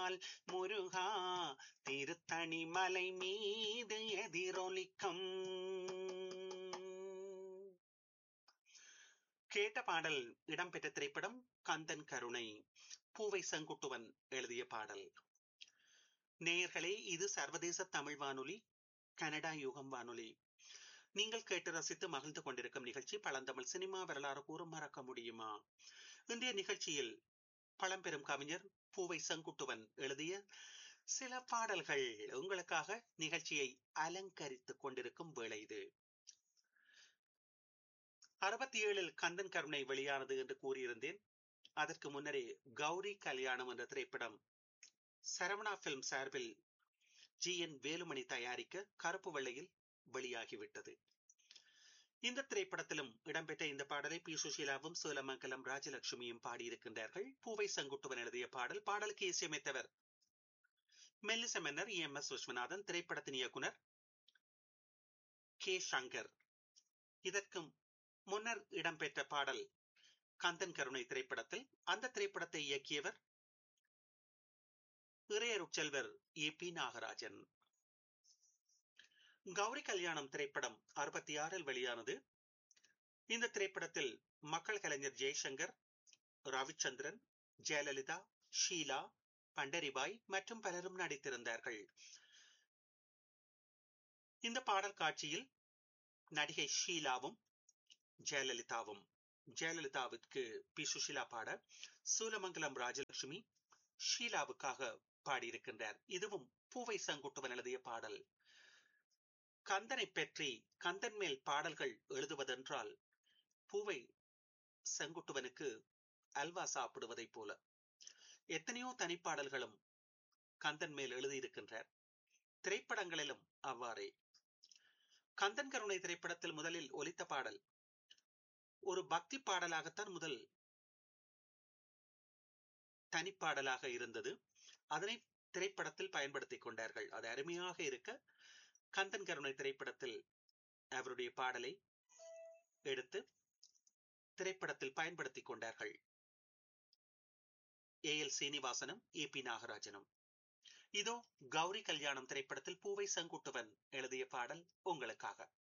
வந்தால் முருகா திருத்தணி மலை மீது எதிரொலிக்கும் கேட்ட பாடல் இடம்பெற்ற திரைப்படம் கந்தன் கருணை பூவை செங்குட்டுவன் எழுதிய பாடல் நேயர்களே இது சர்வதேச தமிழ் வானொலி கனடா யுகம் வானொலி நீங்கள் கேட்டு ரசித்து மகிழ்ந்து கொண்டிருக்கும் நிகழ்ச்சி பழந்தமிழ் சினிமா வரலாறு கூறும் மறக்க முடியுமா இன்றைய நிகழ்ச்சியில் பழம்பெரும் கவிஞர் பூவை செங்குட்டுவன் எழுதிய சில பாடல்கள் உங்களுக்காக நிகழ்ச்சியை அலங்கரித்துக் கொண்டிருக்கும் வேளை இது அறுபத்தி ஏழில் கந்தன் கருணை வெளியானது என்று கூறியிருந்தேன் அதற்கு முன்னரே கௌரி கல்யாணம் என்ற திரைப்படம் சரவணா பிலிம் சார்பில் ஜி என் வேலுமணி தயாரிக்க கருப்பு வெள்ளையில் வெளியாகிவிட்டது இந்த திரைப்படத்திலும் இடம்பெற்ற இந்த பாடலை பி சுஷீலாவும் சோலமங்கலம் ராஜலட்சுமியும் பாடியிருக்கின்றார்கள் பூவை செங்குட்டுவன் எழுதிய பாடல் பாடலுக்கு இசையமைத்தவர் மெல்லிச மன்னர் எம் எஸ் விஸ்வநாதன் திரைப்படத்தின் இயக்குனர் கே சங்கர் இதற்கு முன்னர் இடம்பெற்ற பாடல் கந்தன் கருணை திரைப்படத்தில் அந்த திரைப்படத்தை இயக்கியவர் இறையருட்செல்வர் ஏ பி நாகராஜன் கௌரி கல்யாணம் திரைப்படம் அறுபத்தி ஆறில் வெளியானது இந்த திரைப்படத்தில் மக்கள் கலைஞர் ஜெய்சங்கர் ரவிச்சந்திரன் ஜெயலலிதா ஷீலா பண்டரிபாய் மற்றும் பலரும் நடித்திருந்தார்கள் இந்த பாடல் காட்சியில் நடிகை ஷீலாவும் ஜெயலலிதாவும் ஜெயலலிதாவிற்கு பி சுஷிலா பாட சூலமங்கலம் ராஜலட்சுமி ஷீலாவுக்காக பாடியிருக்கின்றார் இதுவும் பூவை செங்குட்டுவன் எழுதிய பாடல் கந்தனை பற்றி கந்தன் மேல் பாடல்கள் எழுதுவதென்றால் பூவை செங்குட்டுவனுக்கு அல்வா சாப்பிடுவதைப் போல எத்தனையோ தனிப்பாடல்களும் கந்தன் மேல் எழுதியிருக்கின்றார் திரைப்படங்களிலும் அவ்வாறே கந்தன் கருணை திரைப்படத்தில் முதலில் ஒலித்த பாடல் ஒரு பக்தி பாடலாகத்தான் முதல் தனிப்பாடலாக இருந்தது அதனை திரைப்படத்தில் பயன்படுத்திக் கொண்டார்கள் அது அருமையாக இருக்க கந்தன் கருணை திரைப்படத்தில் அவருடைய பாடலை எடுத்து திரைப்படத்தில் பயன்படுத்திக் கொண்டார்கள் ஏ எல் சீனிவாசனும் ஏ பி நாகராஜனும் இதோ கௌரி கல்யாணம் திரைப்படத்தில் பூவை செங்குட்டுவன் எழுதிய பாடல் உங்களுக்காக